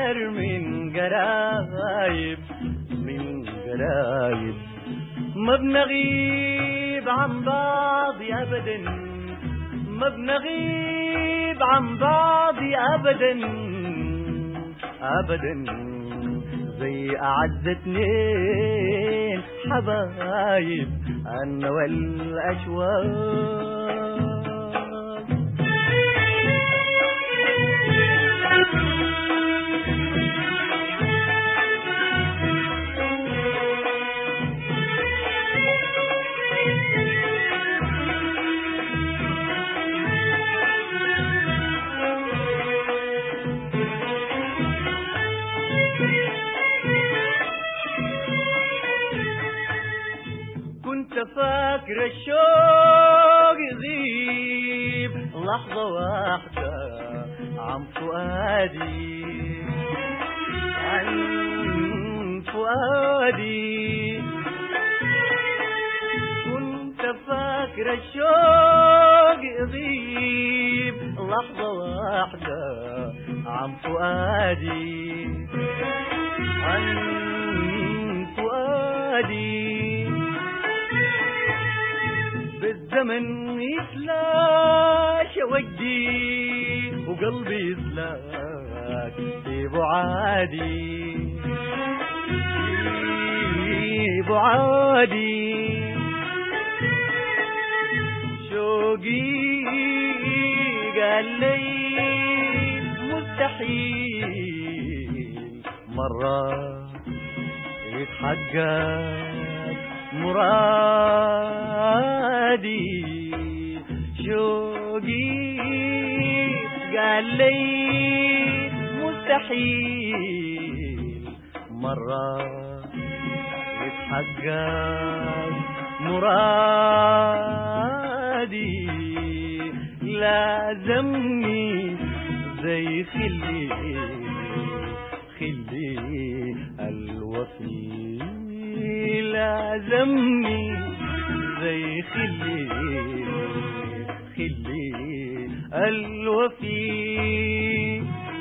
أكتر من قرايب من قرايب ما بنغيب عن بعض أبدا ما بنغيب عن بعض أبدا أبدا زي أعز اتنين حبايب أنا والأشواق كنت فاكر الشوق يغيب لحظة واحدة عن فؤادي عن فؤادي كنت فاكر الشوق يغيب لحظة واحدة عن فؤادي عن فؤادي بالزمن يتلاشى وجدي وقلبي يزلاك في بعادي في بعادي شوقي قال لي مستحيل مرة يتحقق مرادي شوقي قال لي مستحيل مرة يتحقق مرادي لازمني زي خلي خلي الوفي لازمني زي خلي خلي الوفي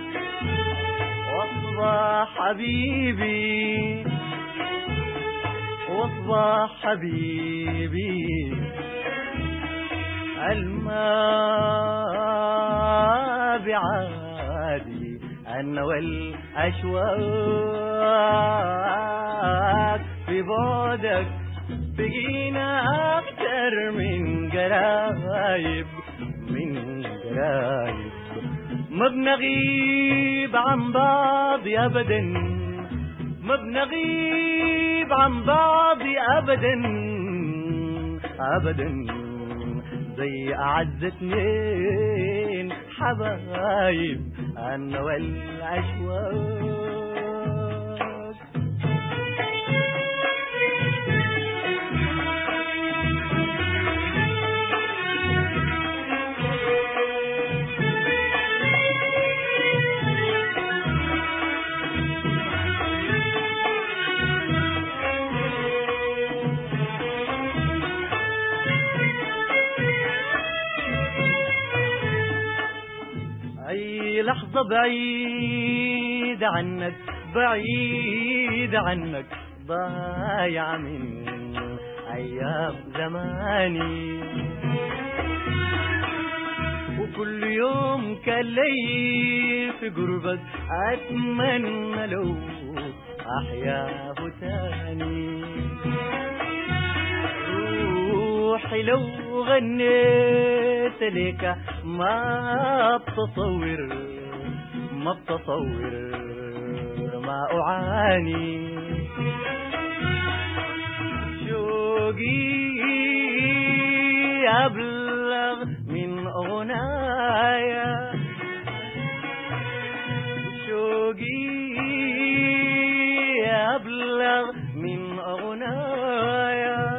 واصبح حبيبي واصبح حبيبي الماء بعادي أنا والأشواق في بعدك بقينا أكتر من قرايب من قرايب ما بنغيب عن بعض أبدا ما بنغيب عن بعض أبدا أبدا زي أعز اتنين حبايب أنا والأشواق أي لحظة بعيد عنك بعيد عنك ضايع من أيام زماني وكل يوم كان لي في قربك أتمنى لو أحياه تاني روحي لو غنيت لك ما بتصور ما بتصور ما أعاني شوقي أبلغ من أغنايا شوقي أبلغ من أغنايا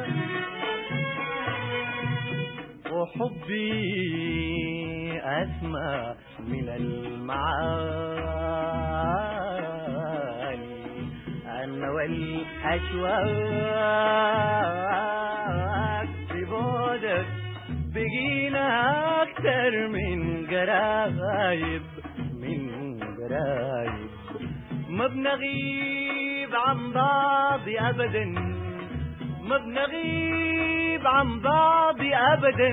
وحبي أسمى من المعاني أنا والأشواق في بعدك بقينا أكتر من قرايب من قرايب ما بنغيب عن بعض ابدا ما بنغيب عن بعض ابدا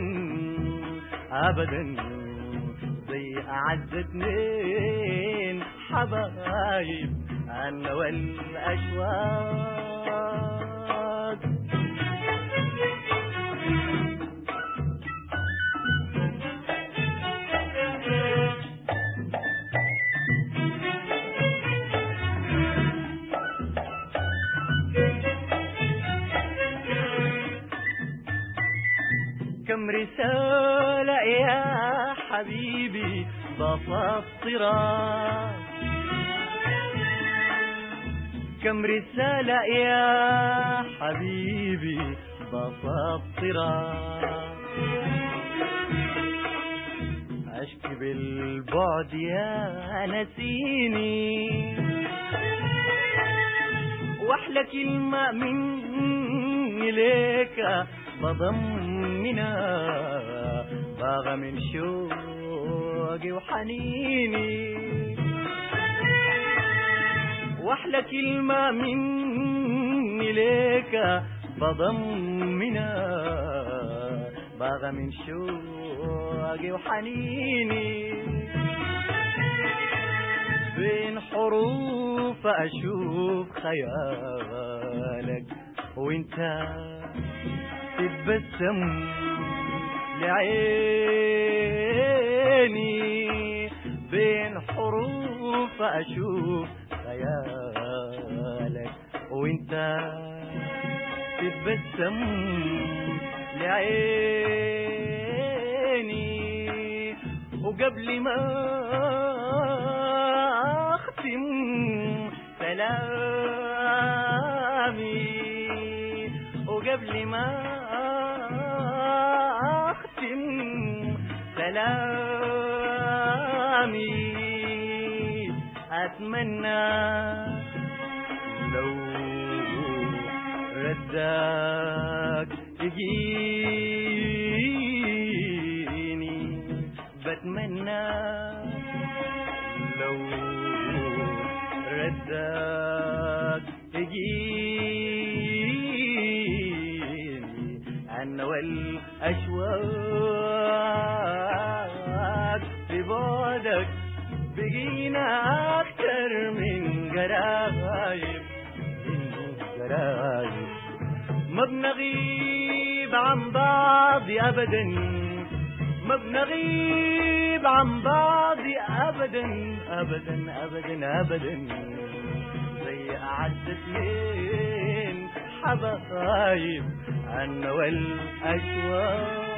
ابدا زي اعز اتنين حبايب انا والاشواق كم رسالة يا حبيبي بفسرها كم رسالة يا حبيبي بفسرها أشكي بالبعد يا نسيني واحلى كلمة مني ليك بضمنا باغى من شوقي وحنيني واحلى كلمة مني ليك بضمنا باغى من شوقي وحنيني بين حروف اشوف خيالك وانت تتبسم لعيني بين حروف اشوف خيالك وانت تتبسم لعيني وقبل ما اختم سلامي وقبل ما اختم سلامي اتمنى لو ردك تجيني بتمنى لو ردك تجيني أنا والأشواق في بعدك بقينا أكتر من قرايب من قرايب ما بنغيب عن بعض أبدا ما بنغيب عن بعض أبدا أبدا أبدا أبدا زي أعز اثنين حبايب أنا والأشواق